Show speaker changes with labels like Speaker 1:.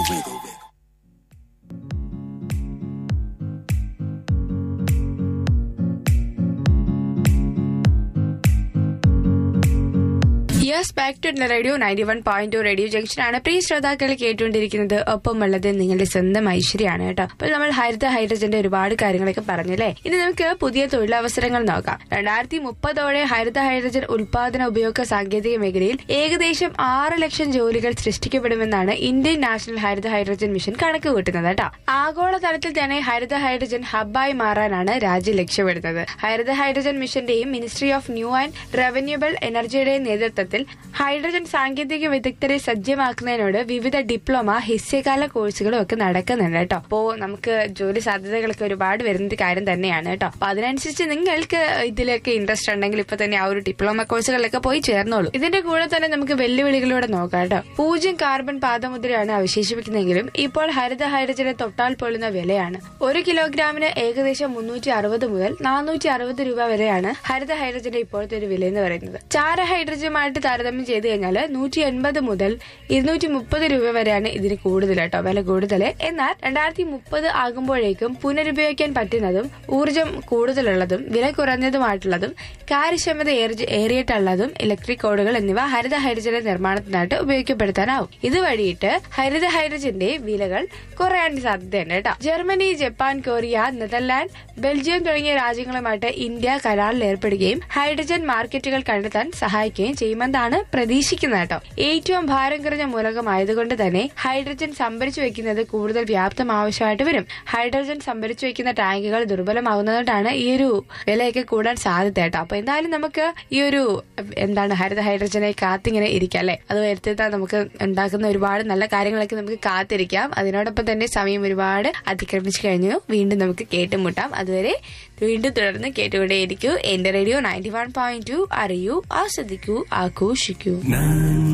Speaker 1: rhythm.
Speaker 2: Yes back to radio ninety one point two radio ജംഗ്ഷനാണ് പ്രിയ ശ്രോതാക്കൾ കേട്ടുകൊണ്ടിരിക്കുന്നത് ഒപ്പമുള്ളത് നിങ്ങളുടെ സ്വന്തം ഐശ്വര്യാണ് കേട്ടോ അപ്പോൾ നമ്മൾ ഹരിത ഹൈഡ്രജന്റെ ഒരുപാട് കാര്യങ്ങളൊക്കെ പറഞ്ഞല്ലേ ഇനി നമുക്ക് പുതിയ തൊഴിലവസരങ്ങൾ നോക്കാം രണ്ടായിരത്തി മുപ്പതോടെ ഹരിത ഹൈഡ്രജൻ ഉൽപാദന ഉപയോഗ സാങ്കേതിക മേഖലയിൽ ഏകദേശം ആറ് ലക്ഷം ജോലികൾ സൃഷ്ടിക്കപ്പെടുമെന്നാണ് ഇന്ത്യൻ നാഷണൽ ഹരിത ഹൈഡ്രജൻ മിഷൻ കണക്ക് കൂട്ടുന്നത് കേട്ടോ ആഗോളതലത്തിൽ തന്നെ ഹരിത ഹൈഡ്രജൻ ഹബ്ബായി മാറാനാണ് രാജ്യം ലക്ഷ്യമിടുന്നത് ഹരിത ഹൈഡ്രജൻ മിഷന്റെയും ministry of new and renewable എനർജിയുടെയും നേതൃത്വത്തിൽ ഹൈഡ്രജൻ സാങ്കേതിക വിദഗ്ധരെ സജ്ജമാക്കുന്നതിനോട് വിവിധ ഡിപ്ലോമ ഹിസ്യകാല കോഴ്സുകളും ഒക്കെ നടക്കുന്നുണ്ട് കേട്ടോ അപ്പോ നമുക്ക് ജോലി സാധ്യതകളൊക്കെ ഒരുപാട് വരുന്ന കാര്യം തന്നെയാണ് കേട്ടോ അപ്പൊ അതിനനുസരിച്ച് നിങ്ങൾക്ക് ഇതിലൊക്കെ ഇൻട്രസ്റ്റ് ഉണ്ടെങ്കിൽ ഇപ്പൊ തന്നെ ആ ഒരു ഡിപ്ലോമ കോഴ്സുകളിലൊക്കെ പോയി ചേർന്നോളൂ ഇതിന്റെ കൂടെ തന്നെ നമുക്ക് വെല്ലുവിളികളിലൂടെ നോക്കാം കേട്ടോ പൂജ്യം കാർബൺ പാദമുദ്രയാണ് അവശേഷിപ്പിക്കുന്നതെങ്കിലും ഇപ്പോൾ ഹരിത ഹൈഡ്രജനെ തൊട്ടാൽ പൊള്ളുന്ന വിലയാണ് ഒരു കിലോഗ്രാമിന് ഏകദേശം മുന്നൂറ്റി അറുപത് മുതൽ നാനൂറ്റി അറുപത് രൂപ വരെയാണ് ഹരിത ഹൈഡ്രജന്റെ ഇപ്പോഴത്തെ ഒരു വില എന്ന് പറയുന്നത് ചാര ഹൈഡ്രജനുമായിട്ട് താരതമ്യം ചെയ്ത് കഴിഞ്ഞാൽ നൂറ്റി എൺപത് മുതൽ ഇരുന്നൂറ്റി മുപ്പത് രൂപ വരെയാണ് ഇതിന് കൂടുതൽ കേട്ടോ വില കൂടുതൽ എന്നാൽ രണ്ടായിരത്തി മുപ്പത് ആകുമ്പോഴേക്കും പുനരുപയോഗിക്കാൻ പറ്റുന്നതും ഊർജം കൂടുതലുള്ളതും വില കുറഞ്ഞതുമായിട്ടുള്ളതും കാര്യക്ഷമത ഏറി- ഏറിയിട്ടുള്ളതും ഇലക്ട്രിക് കോഡുകൾ എന്നിവ ഹരിത ഹൈഡ്രജന്റെ നിർമ്മാണത്തിനായിട്ട് ഉപയോഗിക്കപ്പെടുത്താനാവും ഇതുവഴിയിട്ട് ഹരിത ഹൈഡ്രജന്റെ വിലകൾ കുറയാൻ സാധ്യതയുണ്ട് കേട്ടോ Germany Japan Korea Netherland Belgium തുടങ്ങിയ രാജ്യങ്ങളുമായിട്ട് ഇന്ത്യ കരാറിൽ ഏർപ്പെടുകയും ഹൈഡ്രജൻ മാർക്കറ്റുകൾ കണ്ടെത്താൻ സഹായിക്കുകയും ചെയ്യുമെന്നാണ് പ്രതീക്ഷിക്കുന്നത് കേട്ടോ ഏറ്റവും ഭാരം കുറഞ്ഞ മൂലകമായതുകൊണ്ട് തന്നെ ഹൈഡ്രജൻ സംഭരിച്ചു വെക്കുന്നത് കൂടുതൽ വ്യാപ്തം ആവശ്യമായിട്ട് വരും ഹൈഡ്രജൻ സംഭരിച്ചു വെക്കുന്ന ടാങ്കുകൾ ദുർബലമാകുന്നതുകൊണ്ടാണ് ഈ ഒരു വിലയൊക്കെ കൂടാൻ സാധ്യത കേട്ടോ അപ്പൊ എന്തായാലും നമുക്ക് ഈ ഒരു എന്താണ് ഹരിത ഹൈഡ്രജനെ കാത്തിങ്ങനെ ഇരിക്കാം അല്ലെ അത് വരുത്തിത്താൽ നമുക്ക് ഉണ്ടാക്കുന്ന ഒരുപാട് നല്ല കാര്യങ്ങളൊക്കെ നമുക്ക് കാത്തിരിക്കാം അതിനോടൊപ്പം തന്നെ സമയം ഒരുപാട് അതിക്രമിച്ചു കഴിഞ്ഞു വീണ്ടും നമുക്ക് കേട്ടുമുട്ടാം അതുവരെ വീണ്ടും തുടർന്ന് കേട്ടുകൊണ്ടേയിരിക്കൂ എന്റെ radio ninety one point two അറിയൂ ആസ്വദിക്കൂ ആഘോഷിക്കൂ
Speaker 1: Nine